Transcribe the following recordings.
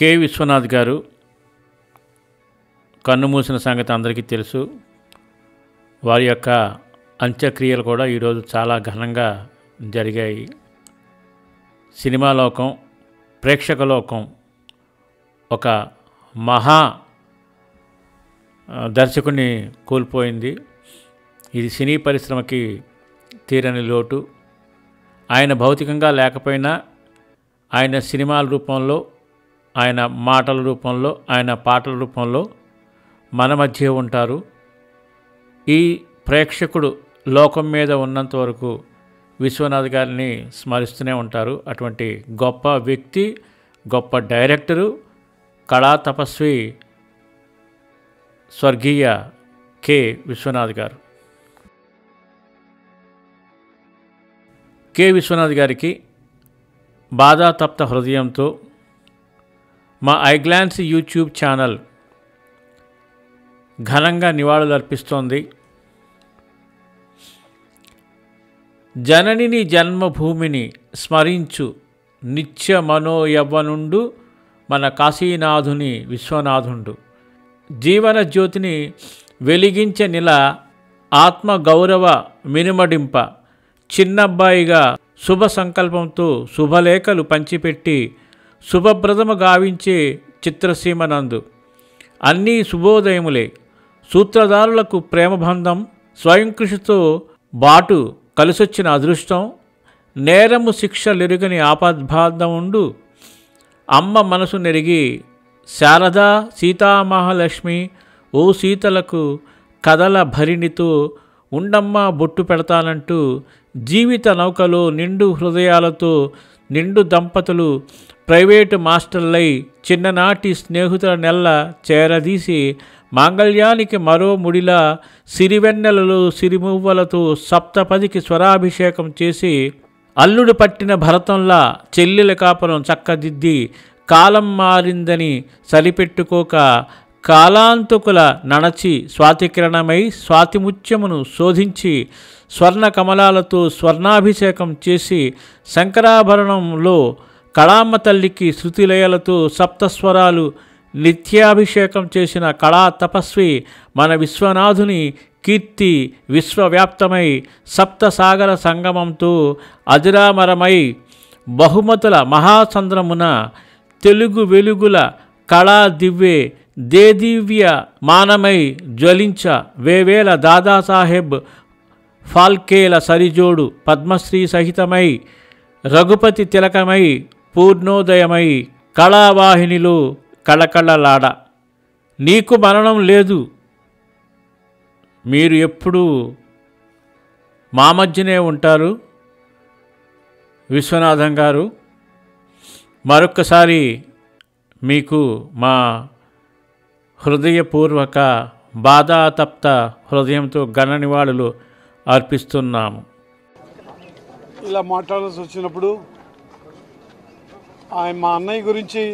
K Vishwanath గారు కన్నుమూసిన సంగతి అందరికీ తెలుసు వారి యొక్క అంత్యక్రియలు కూడా ఈరోజు చాలా ఘనంగా జరిగాయి సినిమా లోకం ప్రేక్షక లోకం ఒక మహా ఆ, దర్శకుని కోల్పోయింది ఇది సినీ పరిశ్రమకి తీరని లోటు ఆయన భౌతికంగా లేకపోయినా ఆయన సినిమాల రూపంలో ఆయన మాటల రూపంలో ఆయన పాటల రూపంలో మన మధ్య ఉంటారు ఈ ప్రేక్షకుడు లోకం మీద ఉన్నంత వరకు విశ్వనాథ్ గారిని స్మరిస్తూనే ఉంటారు అటువంటి గొప్ప వ్యక్తి గొప్ప డైరెక్టరు కళా తపస్వి స్వర్గీయ కె విశ్వనాథ్ గారు కె విశ్వనాథ్ గారికి బాధాతప్త హృదయంతో మా ఐగ్లాన్స్ యూట్యూబ్ ఛానల్ ఘనంగా నివాళులు అర్పిస్తోంది జననిని జన్మభూమిని స్మరించు నిత్య మనోయవ్వనుండు మన కాశీనాథుని విశ్వనాథుండు జీవన జ్యోతిని వెలిగించే నిల ఆత్మ గౌరవ మినుమడింప చిన్నబ్బాయిగా శుభ సంకల్పంతో శుభలేఖలు పంచిపెట్టి శుభప్రదము గావించే చిత్రసీమనందు అన్నీ శుభోదయములే సూత్రధారులకు ప్రేమబంధం స్వయం కృషితో బాటు కలిసొచ్చిన అదృష్టం నేరము శిక్షలెరుగని ఆపద్బాధముండు అమ్మ మనసు నెరిగి శారదా సీతామహాలక్ష్మి ఓ సీతలకు కథల భరిణితో ఉండమ్మ బొట్టు పెడతానంటూ జీవిత నౌకలో నిండు హృదయాలతో నిండు దంపతులు ప్రైవేటు మాస్టర్లై చిన్ననాటి స్నేహితుల నెల్ల చేరదీసి మాంగళ్యానికి మరో ముడిలా సిరివెన్నెలలో సిరిమువ్వలతో సప్తపదికి స్వరాభిషేకం చేసి అల్లుడు పట్టిన భరతంలా చెల్లెల కాపురం చక్కదిద్ది కాలం మారిందని సరిపెట్టుకోక కాలాంతకుల నడచి స్వాతికిరణమై స్వాతిముత్యమును శోధించి స్వర్ణ కమలాలతో స్వర్ణాభిషేకం చేసి శంకరాభరణంలో కళామ్మ తల్లికి శృతిలయలతో సప్తస్వరాలు నిత్యాభిషేకం చేసిన కళా తపస్వి మన విశ్వనాథుని కీర్తి విశ్వవ్యాప్తమై సప్తసాగర సంగమంతో అజరామరమై బహుమతుల మహాచంద్రమున తెలుగు వెలుగుల కళా దివ్వే దేదివ్య మానమై జ్వలించ వేవేల దాదాసాహెబ్ ఫాల్కేల సరిజోడు పద్మశ్రీ సహితమై రఘుపతి తిలకమై పూర్ణోదయమై కళావాహినిలో కళకళలాడ నీకు మరణం లేదు మీరు ఎప్పుడూ మా మధ్యనే ఉంటారు విశ్వనాథం గారు మరొక్కసారి మీకు మా హృదయపూర్వక బాధాతప్త హృదయంతో ఘన నివాళులు అర్పిస్తున్నాము ఇలా మాట్లాడాల్సి వచ్చినప్పుడు ఆయన మా అన్నయ్య గురించి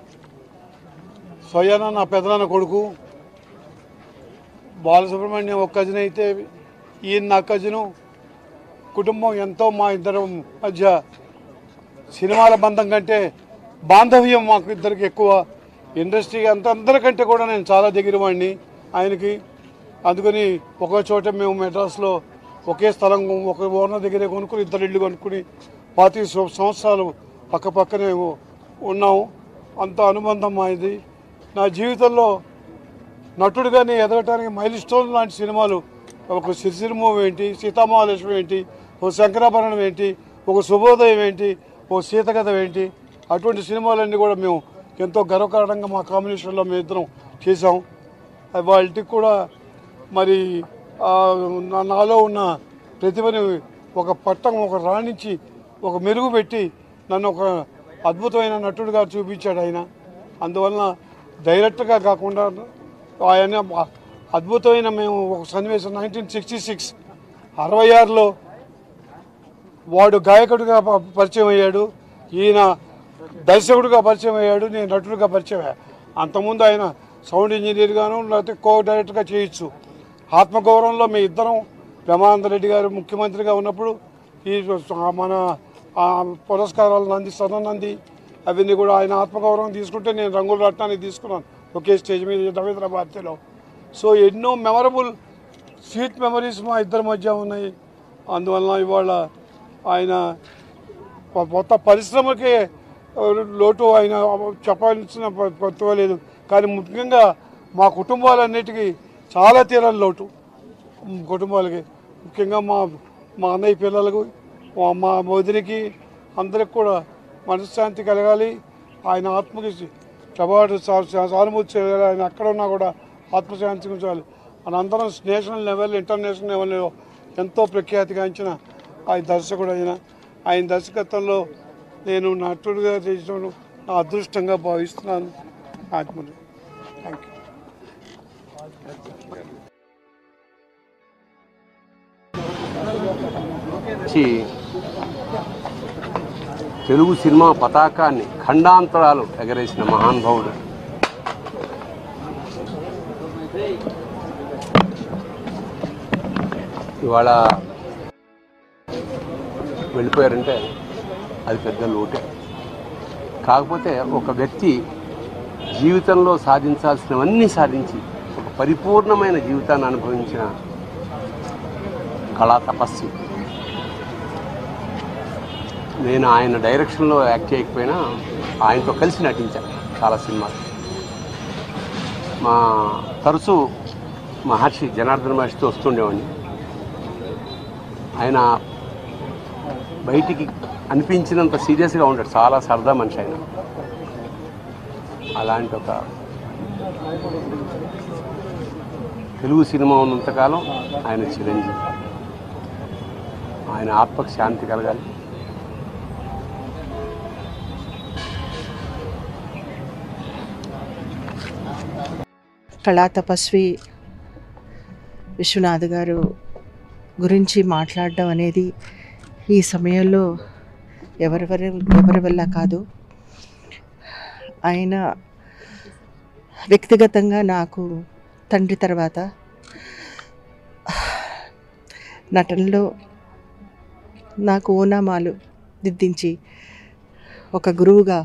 స్వయాన నా పెదనాన్న కొడుకు బాలసుబ్రహ్మణ్యం ఒక కజిన్ అయితే ఈయన నా కజిను కుటుంబం ఎంతో మా ఇద్దరు మధ్య సినిమాల బంధం కంటే బాంధవ్యం మాకు ఇద్దరికి ఎక్కువ ఇండస్ట్రీ అంత అందరికంటే కూడా నేను చాలా దగ్గర వాడిని ఆయనకి అందుకని ఒక చోట మేము మెడ్రాస్లో ఒకే స్థలం ఒక ఓనర్ దగ్గరే కొనుక్కుని ఇద్దరు ఇల్లు కొనుక్కుని పాతి సంవత్సరాలు పక్క పక్కనే ఉన్నాము అంత అనుబంధం మా ఇది నా జీవితంలో నటుడిగానే ఎదగటానికి మైల్ స్టోన్ లాంటి సినిమాలు ఒక సిరిసిరి మూవీ ఏంటి సీతామహాలక్ష్మి ఏంటి ఒక శంకరాభరణం ఏంటి ఒక శుభోదయం ఏంటి ఒక సీతకథ ఏంటి అటువంటి సినిమాలన్నీ కూడా మేము ఎంతో గర్వకారణంగా మా కాంబినేషన్లో మేము ఇద్దరం చేసాం వాళ్ళకి కూడా మరి ఆ, నా- నాలో ఉన్న ప్రతిభని ఒక పట్టం ఒక రాణించి ఒక మెరుగు పెట్టి నన్ను ఒక అద్భుతమైన నటుడిగా చూపించాడు ఆయన అందువలన డైరెక్ట్గా కాకుండా ఆయన అద్భుతమైన మేము ఒక సన్నివేశం నైన్టీన్ సిక్స్టీ సిక్స్ అరవై ఆరులో వాడు గాయకుడిగా ప- పరిచయం అయ్యాడు ఈయన దర్శకుడిగా పరిచయం అయ్యాడు నేను నటుడిగా పరిచయం అయ్యా అంతకుముందు ఆయన సౌండ్ ఇంజనీర్గాను లేకపోతే కో డైరెక్టర్గా చేయొచ్చు ఆత్మగౌరవంలో మీ ఇద్దరం బ్రహ్మానంద రెడ్డి గారు ముఖ్యమంత్రిగా ఉన్నప్పుడు ఈ మన ఆ పురస్కారాలు నంది స్వర్ణ నంది అవన్నీ కూడా ఆయన ఆత్మగౌరవం తీసుకుంటే నేను రంగులు రట్టానికి తీసుకున్నాను ఒకే స్టేజ్ మీద రవీంద్ర భారతిలో సో ఎన్నో మెమరబుల్ స్వీట్ మెమరీస్ మా ఇద్దరి మధ్య ఉన్నాయి అందువలన ఇవాళ ఆయన కొ- కొత్త పరిశ్రమకి ఆ, లోటు ఆయన చెప్పాల్సిన ప- పర్వాలేదు కానీ ముఖ్యంగా మా కుటుంబాలన్నిటికీ చాలా తీరని లోటు ఉమ్, కుటుంబాలకి ముఖ్యంగా మా మా అన్నయ్య పిల్లలకు మా మా వదినికి అందరికి కూడా మనశ్శాంతి కలగాలి ఆయన ఆత్మకి ప్రభావం సానుభూతి చేయాలి ఆయన ఎక్కడ ఉన్నా కూడా ఆత్మశాంతి ఉంచాలి మనందరం నేషనల్ లెవెల్ ఇంటర్నేషనల్ లెవెల్లో ఎంతో ప్రఖ్యాతిగాంచిన ఆయన దర్శకుడు ఆయన ఆయన దర్శకత్వంలో నేను నటుడుగా చేసిన నా అదృష్టంగా భావిస్తున్నాను ఆత్మని థ్యాంక్ యూ వచ్చి తెలుగు సినిమా పతాకాన్ని ఖండాంతరాలు ఎగరేసిన మహానుభావుడు ఇవాళ వెళ్ళిపోయారంటే అది పెద్ద లోటే కాకపోతే ఒక వ్యక్తి జీవితంలో సాధించాల్సినవన్నీ సాధించి ఒక పరిపూర్ణమైన జీవితాన్ని అనుభవించిన కళా తపస్వి నేను ఆయన డైరెక్షన్లో యాక్ట్ చేయకపోయినా ఆయనతో కలిసి నటించాను చాలా సినిమాలు మా తరచూ మహర్షి జనార్దన మహర్షితో వస్తుండేవాడిని ఆయన బయటికి అనిపించినంత సీరియస్గా ఉంటాడు చాలా సరదా మనిషి ఆయన అలాంటి ఒక తెలుగు సినిమా ఉన్నంతకాలం ఆయన చిరంజీవి ఆయన ఆత్మకు శాంతి కలగాలి కళా తపస్వి విశ్వనాథ్ గారు గురించి మాట్లాడడం అనేది ఈ సమయంలో ఎవరెవరి ఎవరి వల్ల కాదు ఆయన వ్యక్తిగతంగా నాకు తండ్రి తర్వాత నటనలో నాకు ఓనామాలు దిద్దించి ఒక గురువుగా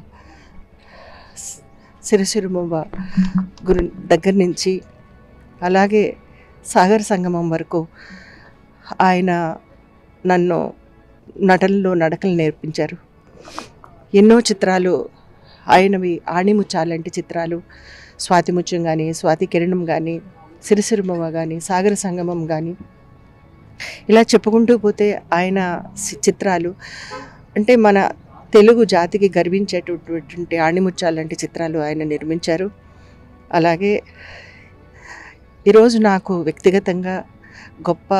సిరసిరుమవ్వ గురు దగ్గర నుంచి అలాగే సాగర సంగమం వరకు ఆయన నన్ను నటనలో నడకలు నేర్పించారు ఎన్నో చిత్రాలు ఆయనవి ఆణిముచ్చాలంటి చిత్రాలు స్వాతిముత్యం కానీ స్వాతి కిరణం కానీ సిరిసిరుమవ్వ కానీ సాగర సంగమం కానీ ఇలా చెప్పుకుంటూ పోతే ఆయన సి- చిత్రాలు అంటే మన తెలుగు జాతికి గర్వించేటటువంటి ఆణిముత్యాలంటి చిత్రాలు ఆయన నిర్మించారు అలాగే ఈరోజు నాకు వ్యక్తిగతంగా గొప్ప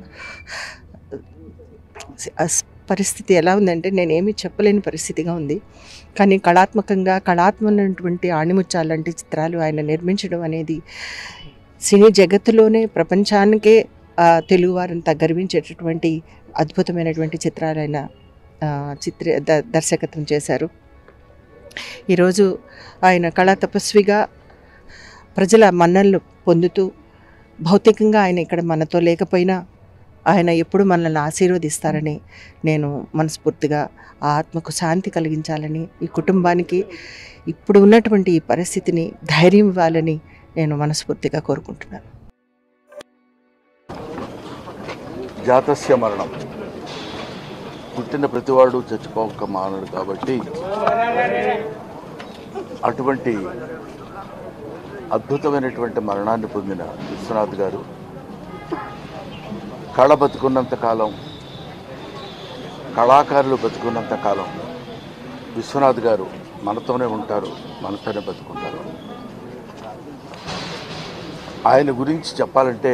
అస్- పరిస్థితి ఎలా ఉందంటే నేనేమీ చెప్పలేని పరిస్థితిగా ఉంది కానీ కళాత్మకంగా కళాత్మకమైనటువంటి ఆణిముత్యాలంటి చిత్రాలు ఆయన నిర్మించడం అనేది సినీ జగత్తులోనే ప్రపంచానికే ఆ, తెలుగువారంతా గర్వించేటటువంటి అద్భుతమైనటువంటి చిత్రాలు ఆయన ఆ, చిత్ర ద- దర్శకత్వం చేశారు ఈరోజు ఆయన కళా తపస్విగా ప్రజల మన్ననలు పొందుతూ భౌతికంగా ఆయన ఇక్కడ మనతో లేకపోయినా ఆయన ఎప్పుడు మనల్ని ఆశీర్వదిస్తారని నేను మనస్ఫూర్తిగా ఆ ఆత్మకు శాంతి కలిగించాలని ఈ కుటుంబానికి ఇప్పుడు ఉన్నటువంటి ఈ పరిస్థితిని ధైర్యం ఇవ్వాలని నేను మనస్ఫూర్తిగా కోరుకుంటున్నాను జాతస్య మరణం పుట్టిన ప్రతివాడు చచ్చిపోక మానడు కాబట్టి అటువంటి అద్భుతమైనటువంటి మరణాన్ని పొందిన విశ్వనాథ్ గారు కళ బతుకున్నంత కాలం కళాకారులు బతుకున్నంత కాలం విశ్వనాథ్ గారు మనతోనే ఉంటారు మనతోనే బతుకుంటారు ఆయన గురించి చెప్పాలంటే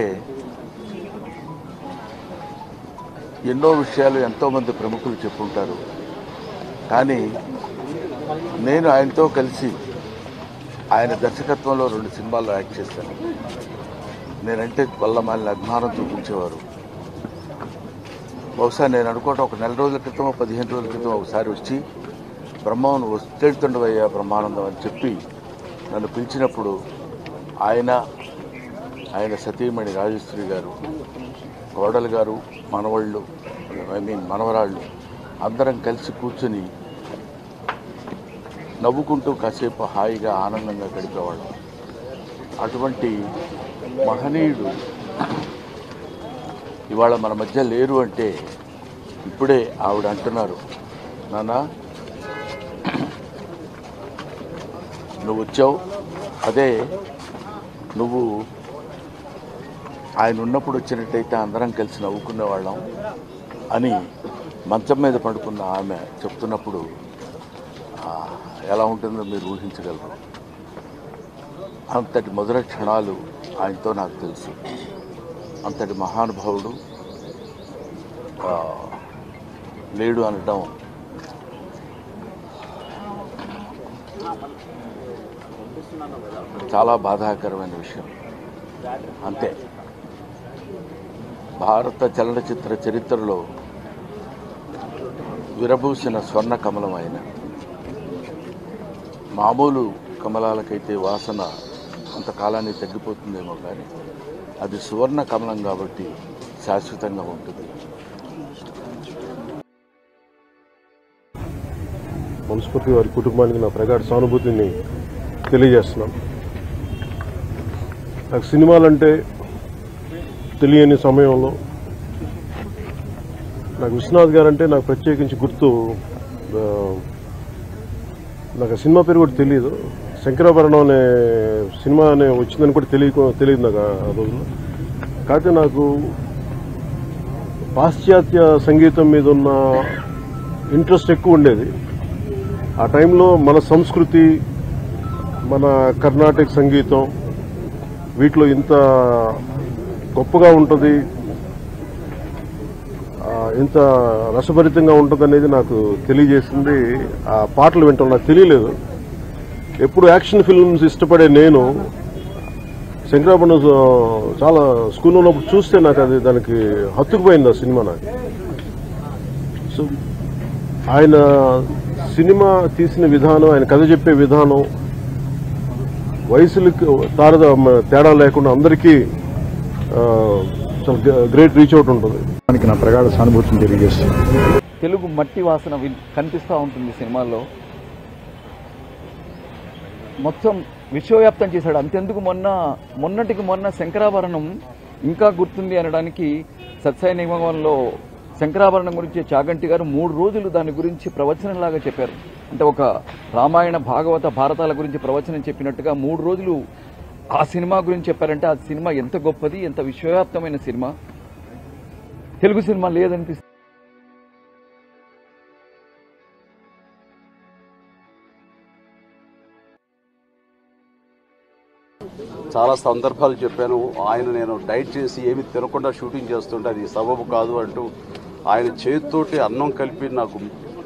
ఎన్నో విషయాలు ఎంతోమంది ప్రముఖులు చెప్పుంటారు కానీ నేను ఆయనతో కలిసి ఆయన దర్శకత్వంలో రెండు సినిమాల్లో యాక్ట్ చేశాను నేనంటే వల్లమాలిన అభిమానం చూపించేవారు బహుశా నేను అనుకోవటం ఒక నెల రోజుల క్రితం పదిహేను రోజుల క్రితం ఒకసారి వచ్చి బ్రహ్మను వస్తేడుతుండవయ్యా బ్రహ్మానందం అని చెప్పి నన్ను పిలిచినప్పుడు ఆయన ఆయన సతీమణి రాజశ్రీ గారు కోడలు గారు మనవాళ్ళు ఐ మీన్ మనవరాళ్ళు అందరం కలిసి కూర్చుని నవ్వుకుంటూ కాసేపు హాయిగా ఆనందంగా గడిపేవాళ్ళం అటువంటి మహనీయుడు ఇవాళ మన మధ్య లేరు అంటే ఇప్పుడే ఆవిడ అంటున్నారు నాన్న నువ్వు వచ్చావు అదే నువ్వు ఆయన ఉన్నప్పుడు వచ్చినట్టయితే అందరం కలిసి నవ్వుకునే వాళ్ళం అని మంచం మీద పడుకున్న ఆమె చెప్తున్నప్పుడు ఆ, ఎలా ఉంటుందో మీరు ఊహించగలరు అంతటి మధుర క్షణాలు ఆయనతో నాకు తెలుసు అంతటి మహానుభావుడు ఆ, లేడు అనడం చాలా బాధాకరమైన విషయం అంతే భారత చలనచిత్ర చరిత్రలో విరబూసిన స్వర్ణ కమలం ఆయన మామూలు కమలాలకైతే వాసన కొంతకాలానికి తగ్గిపోతుందేమో కానీ అది సువర్ణ కమలం కాబట్టి శాశ్వతంగా ఉంటుంది మనస్ఫూర్తి వారి కుటుంబానికి నా ప్రగాఢ సానుభూతిని తెలియజేస్తున్నాను నాకు సినిమాలంటే తెలియని సమయంలో నాకు విశ్వనాథ్ గారు అంటే నాకు ప్రత్యేకించి గుర్తు ఆ, నాకు ఆ సినిమా పేరు కూడా తెలియదు శంకరాభరణం అనే సినిమా అనే వచ్చిందని కూడా తెలియ తెలియదు నాకు ఆ రోజుల్లో కాకపోతే నాకు పాశ్చాత్య సంగీతం మీద ఉన్న ఇంట్రెస్ట్ ఎక్కువ ఉండేది ఆ టైంలో మన సంస్కృతి మన కర్ణాటక సంగీతం వీటిలో ఇంత గొప్పగా ఉంటుంది ఆ, ఇంత రసభరితంగా ఉంటుంది అనేది నాకు తెలియజేసింది ఆ పాటలు వింటాం నాకు తెలియలేదు ఎప్పుడు యాక్షన్ ఫిల్మ్స్ ఇష్టపడే నేను శంకరాభరణం చాలా స్కూల్లో ఉన్నప్పుడు చూస్తే నాకు అది దానికి హత్తుకుపోయింది ఆ సినిమా నాకు సో ఆయన సినిమా తీసిన విధానం ఆయన కథ చెప్పే విధానం వయసులకు తారద తేడా లేకుండా అందరికీ ఆ, చాలా గ్రేట్ రీచ్ అవుట్ ఉంటుంది దానికి నా ప్రగాఢ సానుభూతిని తెలియజేస్తున్నాను తెలుగు మట్టి వాసన విన్- కనిపిస్తూ ఉంటుంది సినిమాల్లో మొత్తం విశ్వవ్యాప్తం చేశాడు అంతెందుకు మొన్న మొన్నటికి మొన్న శంకరాభరణం ఇంకా గుర్తుంది అనడానికి సత్సాయి నిగమంలో శంకరాభరణం గురించి చాగంటి గారు మూడు రోజులు దాని గురించి ప్రవచనంలాగా చెప్పారు అంటే ఒక రామాయణ భాగవత భారతాల గురించి ప్రవచనం చెప్పినట్టుగా మూడు రోజులు ఆ సినిమా గురించి చెప్పారంటే ఆ సినిమా ఎంత గొప్పది ఎంత విశ్వవ్యాప్తమైన సినిమా తెలుగు సినిమా లేదనిపిస్తుంది చాలా సందర్భాలు చెప్పాను ఆయన నేను డైట్ చేసి ఏమి తినకుండా షూటింగ్ చేస్తుంటే అది సబబు కాదు అంటూ ఆయన చేతితోటి అన్నం కలిపి నాకు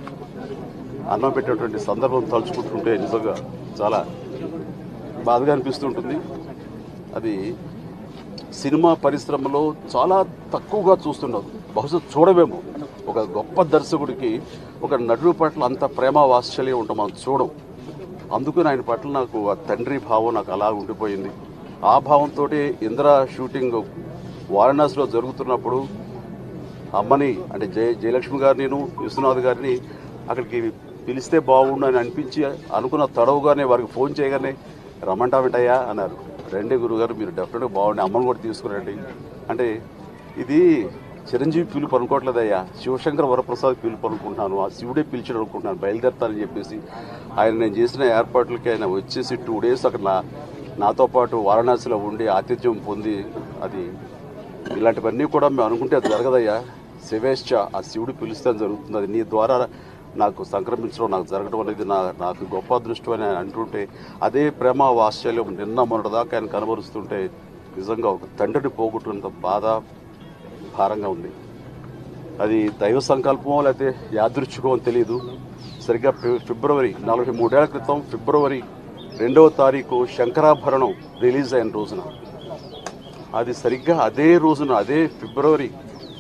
అన్నం పెట్టేటువంటి సందర్భం తలుచుకుంటుంటే నిజంగా చాలా బాధగా అనిపిస్తుంటుంది అది సినిమా పరిశ్రమలో చాలా తక్కువగా చూస్తుండదు బహుశా చూడమేమో ఒక గొప్ప దర్శకుడికి ఒక నటుడి పట్ల అంత ప్రేమ వాత్సల్యం ఉంటాం మనం చూడం అందుకని ఆయన పట్ల నాకు ఆ తండ్రి భావం నాకు అలా ఉండిపోయింది ఆ భావంతో ఇందిరా షూటింగ్ వారణాసిలో జరుగుతున్నప్పుడు అమ్మని అంటే జయ జయలక్ష్మి గారిని విశ్వనాథ్ గారిని అక్కడికి పిలిస్తే బాగుండు అని అనిపించి అనుకున్న తడవుగానే వారికి ఫోన్ చేయగానే రమ్మంటావిటయ్యా అన్నారు రండి గురుగారు మీరు డెఫినెట్గా బాగుండి అమ్మని కూడా తీసుకురండి అంటే ఇది చిరంజీవి పిలుపు అనుకోవట్లేదయ్యా శివశంకర వరప్రసాద్ పిలుపు అనుకుంటున్నాను ఆ శివుడే పిలిచాడు అనుకుంటున్నాను బయలుదేరతానని చెప్పేసి ఆయన నేను చేసిన ఏర్పాట్లకి ఆయన వచ్చేసి టూ డేస్ అక్కడ నా నాతో పాటు వారణాసిలో ఉండి ఆతిథ్యం పొంది అది ఇలాంటివన్నీ కూడా మేము అనుకుంటే అది జరగదయ్యా శివేశ్చ ఆ శివుడు పిలిస్తే జరుగుతుంది అది నీ ద్వారా నాకు సంక్రమించడం నాకు జరగడం అనేది నా నాకు గొప్ప అదృష్టం అని ఆయన అంటుంటే అదే ప్రేమ వాత్సల్యం నిన్న మొన్నటిదాకా ఆయన కనబరుస్తుంటే నిజంగా ఒక తండ్రిని పోగొట్టుకున్నంత బాధ భారంగా ఉంది అది దైవ సంకల్పమో లేకపోతే యాదృచ్ఛికమో అని తెలియదు సరిగ్గా ఫి- ఫిబ్రవరి నలభై మూడేళ్ల క్రితం ఫిబ్రవరి రెండవ తారీఖు శంకరాభరణం రిలీజ్ అయిన రోజున అది సరిగ్గా అదే రోజున అదే ఫిబ్రవరి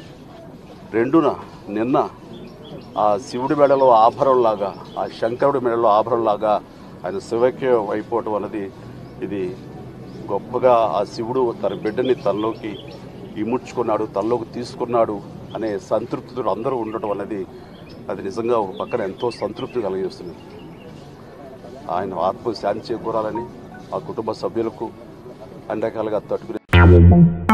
రెండున నిన్న ఆ శివుడి మెడలో ఆభరణలాగా ఆ శంకరుడి మెడలో ఆభరణలాగా ఆయన శివైక్యం అయిపోవటం అన్నది ఇది గొప్పగా ఆ శివుడు తన బిడ్డని తనలోకి ఇముడ్చుకున్నాడు తనలోకి తీసుకున్నాడు అనే సంతృప్తితో అందరూ ఉండటం అనేది అది నిజంగా ఒక పక్కన ఎంతో సంతృప్తి కలిగిస్తుంది ఆయన ఆత్మ శాంతి చేకూరాలని ఆ కుటుంబ సభ్యులకు అన్ని రకాలుగా తట్టుకునే